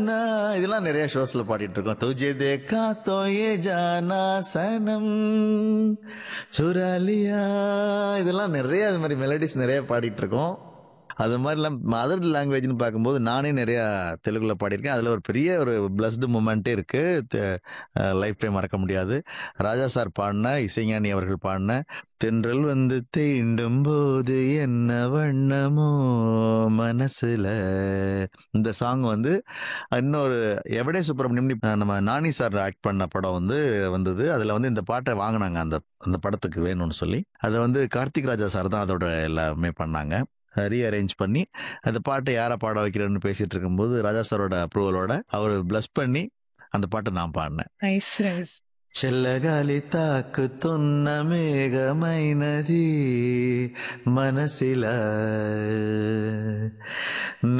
தன்னா இதெல்லாம் நிறைய ஷோஸ்ல பாடிட்டு இருக்கோம் துஜே தேக்கா தோயே ஜானா சனம் சுராலியா இதெல்லாம் நிறைய அது மாதிரி மெலடிஸ் நிறைய பாடிட்டு இருக்கோம் அது மாதிரி இல்லாமல் அதர் லாங்குவேஜ்னு பார்க்கும்போது நானே நிறையா தெலுங்குல பாடியிருக்கேன் அதில் ஒரு பெரிய ஒரு பிளஸ்டு மூமெண்ட்டே இருக்குது லைஃப் டைம் மறக்க முடியாது ராஜா சார் பாடின இசைஞானி அவர்கள் பாடின தென்றல் வந்து தீண்டும் போது என்ன வண்ணமோ மனசுல இந்த சாங் வந்து இன்னொரு எவடே சுப்பிரமணியம் நம்ம நானி சார் ஆக்ட் பண்ண படம் வந்து வந்தது அதில் வந்து இந்த பாட்டை வாங்கினாங்க அந்த அந்த படத்துக்கு வேணும்னு சொல்லி அதை வந்து கார்த்திக் ராஜா சார் தான் அதோட எல்லாமே பண்ணாங்க ரீஅரேஞ்ச் பண்ணி அந்த பாட்டை யாரை பாட வைக்கிறேன்னு பேசிட்டு இருக்கும்போது ராஜா சாரோட அப்ரூவலோட அவர் பிளஸ் பண்ணி அந்த பாட்டை நான் பாடினேன் నైస్ నైస్ చెల్లగాలి తాకుతున్న మేఘమైనది మనసిలా